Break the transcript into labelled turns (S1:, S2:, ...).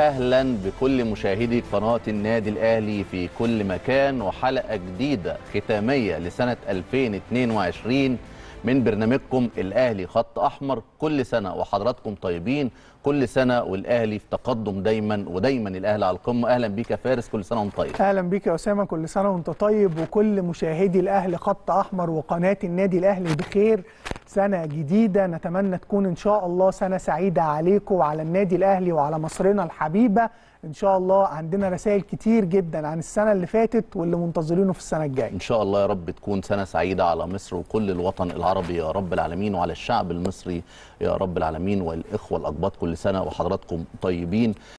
S1: واهلا بكل مشاهدي قناه النادي الاهلي في كل مكان وحلقه جديده ختاميه لسنه 2022 من برنامجكم الاهلي خط احمر كل سنه وحضراتكم طيبين كل سنه والاهلي في تقدم دايما ودايما الاهلي على القمه اهلا بيك يا فارس كل سنه وانت طيب
S2: اهلا بيك يا اسامه كل سنه وانت طيب وكل مشاهدي الاهلي خط احمر وقناه النادي الاهلي بخير سنه جديده نتمنى تكون ان شاء الله سنه سعيده عليكم وعلى النادي الاهلي وعلى مصرنا الحبيبه ان شاء الله عندنا رسائل كتير جدا عن السنه اللي فاتت واللي منتظرينه في السنه الجايه
S1: ان شاء الله يا رب تكون سنه سعيده على مصر وكل الوطن العربي يا رب العالمين وعلى الشعب المصري يا رب العالمين والاخوه الاقباط كل سنه وحضراتكم طيبين